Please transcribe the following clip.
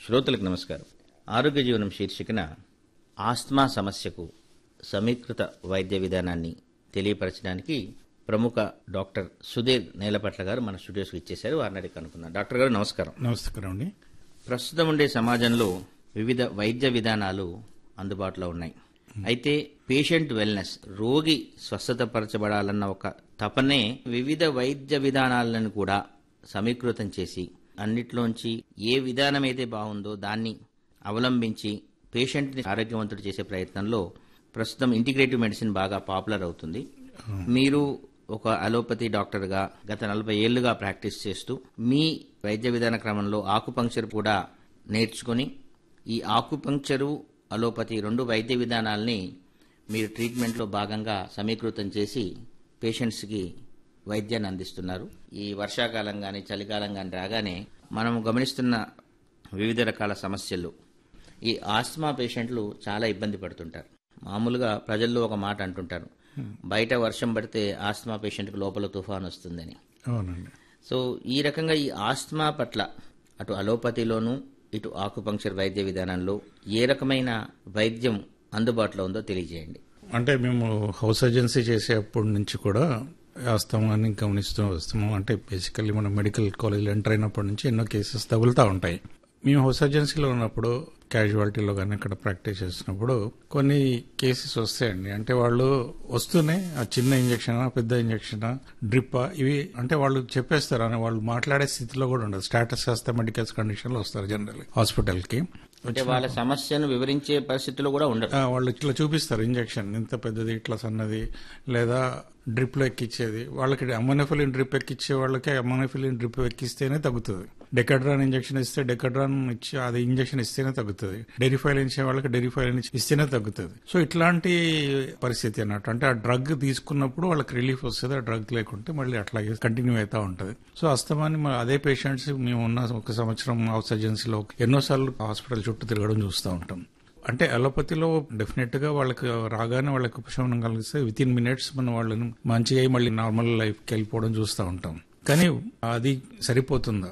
శ్రోతలకు నమస్కారం ఆరోగ్య జీవనం శీర్షికన ఆస్మా సమస్యకు సమీకృత వైద్య విధానాన్ని తెలియపరచడానికి ప్రముఖ డాక్టర్ సుధీర్ నేలపట్ల గారు మన స్టూడియోస్కి ఇచ్చేశారు వారిని అడిగి కనుక్కున్నాం డాక్టర్ గారు నమస్కారం నమస్కారం అండి ప్రస్తుతం ఉండే సమాజంలో వివిధ వైద్య విధానాలు అందుబాటులో ఉన్నాయి అయితే పేషెంట్ వెల్నెస్ రోగి స్వస్థతపరచబడాలన్న ఒక తపనే వివిధ వైద్య విధానాలను కూడా సమీకృతం చేసి అన్నిట్లోంచి ఏ విధానం అయితే బాగుందో దాన్ని అవలంబించి పేషెంట్ని ఆరోగ్యవంతుడు చేసే ప్రయత్నంలో ప్రస్తుతం ఇంటిగ్రేటివ్ మెడిసిన్ బాగా పాపులర్ అవుతుంది మీరు ఒక అలోపతి డాక్టర్గా గత నలభై ఏళ్లుగా ప్రాక్టీస్ చేస్తూ మీ వైద్య విధాన క్రమంలో ఆకుపంక్చర్ కూడా నేర్చుకుని ఈ ఆకుపంక్చరు అలోపతి రెండు వైద్య విధానాల్ని మీరు ట్రీట్మెంట్లో భాగంగా సమీకృతం చేసి పేషెంట్స్కి వైద్యాన్ని అందిస్తున్నారు ఈ వర్షాకాలం కానీ చలికాలం కానీ రాగానే మనం గమనిస్తున్న వివిధ రకాల సమస్యలు ఈ ఆస్మా పేషెంట్లు చాలా ఇబ్బంది పడుతుంటారు మామూలుగా ప్రజల్లో ఒక మాట అంటుంటారు బయట వర్షం పడితే ఆస్మా పేషెంట్కి లోపల తుఫాన్ వస్తుందని అవునండి సో ఈ రకంగా ఈ ఆస్మా పట్ల అటు అలోపతిలోను ఇటు ఆకుపంక్చర్ వైద్య విధానంలో ఏ రకమైన వైద్యం అందుబాటులో ఉందో తెలియజేయండి అంటే మేము హౌస్ ఏజెన్సీ చేసేప్పటి నుంచి కూడా ఆస్తమాన్ని గమనిస్తూ వస్తాము అంటే బేసికల్లీ మనం మెడికల్ కాలేజ్ ఎంటర్ అయినప్పటి నుంచి ఎన్నో కేసెస్ తగులుతూ ఉంటాయి మేము హౌస్ ఏజెన్సీలో ఉన్నప్పుడు క్యాజువాలిటీలో కానీ అక్కడ ప్రాక్టీస్ చేసినప్పుడు కొన్ని కేసెస్ వస్తాయండి అంటే వాళ్ళు వస్తూనే ఆ చిన్న ఇంజక్షన్ పెద్ద ఇంజక్షన్ డ్రిప్ ఇవి అంటే వాళ్ళు చెప్పేస్తారు అని వాళ్ళు మాట్లాడే స్థితిలో కూడా ఉండదు స్టాటస్ చేస్తే మెడికల్స్ కండిషన్లో వస్తారు జనరల్ హాస్పిటల్కి అంటే వాళ్ళ సమస్యను వివరించే పరిస్థితిలో కూడా ఉండరు ఆ, వాళ్ళు ఇట్లా చూపిస్తారు ఇంజక్షన్ ఇంత పెద్దది ఇట్లా సన్నది లేదా డ్రిప్ లో ఎక్కిచ్చేది వాళ్ళకి అమ్మోనోఫిలిన్ డ్రిప్ ఎక్కిచ్చే వాళ్ళకి అమ్మోనోఫిలిన్ డ్రిప్ ఎక్కిస్తేనే తగ్గుతుంది డెకడ్రాన్ ఇంజక్షన్ ఇస్తే డెకడ్రాన్ ఇచ్చి అది ఇంజక్షన్ ఇస్తేనే తగ్గుతుంది డెరిఫైల్ ఇచ్చే వాళ్ళకి డెరిఫైల్ ఇస్తేనే తగ్గుతుంది సో ఇట్లాంటి పరిస్థితి అన్నట్టు అంటే ఆ డ్రగ్ తీసుకున్నప్పుడు వాళ్ళకి రిలీఫ్ వస్తుంది ఆ డ్రగ్ లేకుంటే మళ్ళీ అట్లాగే కంటిన్యూ అవుతా ఉంటది సో అస్తమాన్ని మన అదే పేషెంట్స్ మేము ఉన్న ఒక సంవత్సరం హౌస్ ఏజెన్సీలో ఎన్నోసార్లు హాస్పిటల్ చుట్టూ తిరగడం చూస్తూ ఉంటాం అంటే అలోపతిలో డెఫినెట్ గా వాళ్ళకి రాగానే వాళ్ళకి ఉపశమనం కలిగిస్తే విత్ ఇన్ మినిట్స్ మనం వాళ్ళని మంచిగా అయి మళ్ళీ నార్మల్ లైఫ్కి వెళ్ళిపోవడం చూస్తూ ఉంటాం కానీ అది సరిపోతుందా